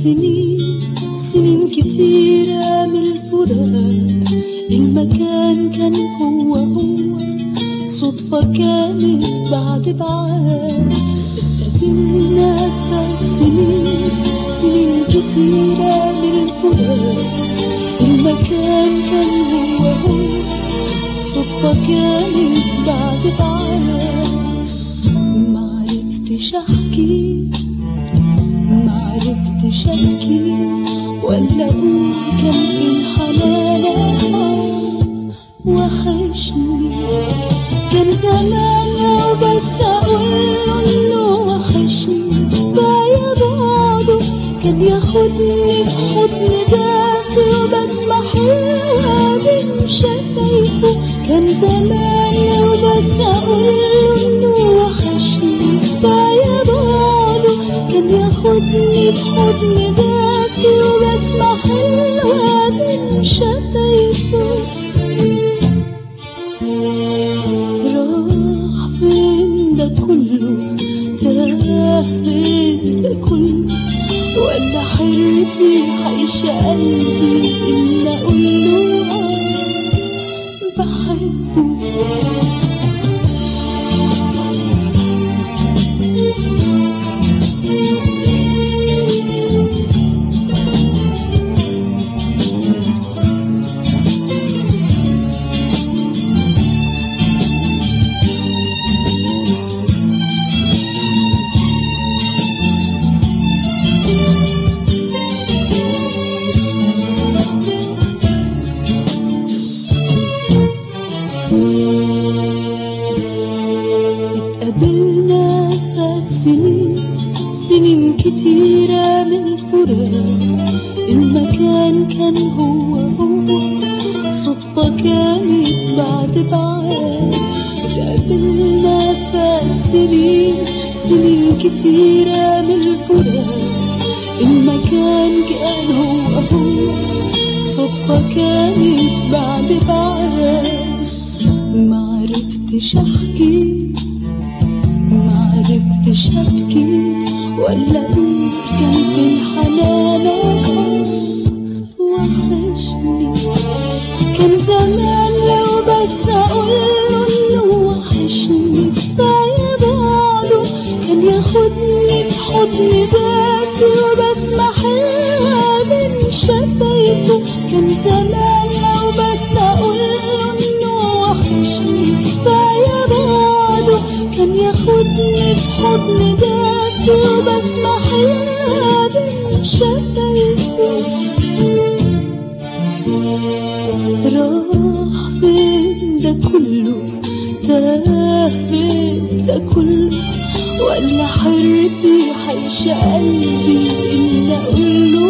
سنين سنين كتيرة من الفراق المكان كان هو هو صدفة كانت بعد بعاد اتقابلنا فات سنين سنين كتيرة من الفراق المكان كان هو هو صدفة كانت بعد بعاد معرفتش احكي معرفتش ابكي ولا اقول كان بين حنانك وحشني كان زمان لو بس اقول له وحشني بايا بعده كان ياخدني في حضن دافي وبسمع حلوة من شفايفه كان زمان لو بس اقول له وحشني بايا بعده كان ياخدني في حضن دافي وبسمع حلوة من شفايفه راح فين ده كله تاه فين ده كله ولا حيرتي حيشة قلبي إن أقول له بحبه اتقابلنا فات سنين سنين كتيرة من الفراق المكان كان هو هو صدفة كانت بعد بعاد اتقابلنا فات سنين سنين كتيرة من الفراق المكان كان هو هو صدفة كانت بعد بعاد معرفتش احكي معرفتش ابكي ولا اقول كان بين حنانك وحشني كان زمان لو بس اقول له وحشني كفايه بعده كان ياخدني في حضن دافي وبسمع حلوة من شفايفه كان زمان لو بس اقول له وحشني كفايه بعده كان ياخدني في حضن دافي وبسمع حلوة من شفايفه راح فين ده كله تاه فين ده كله ولا حيرتي حيشة قلبي إن أقول له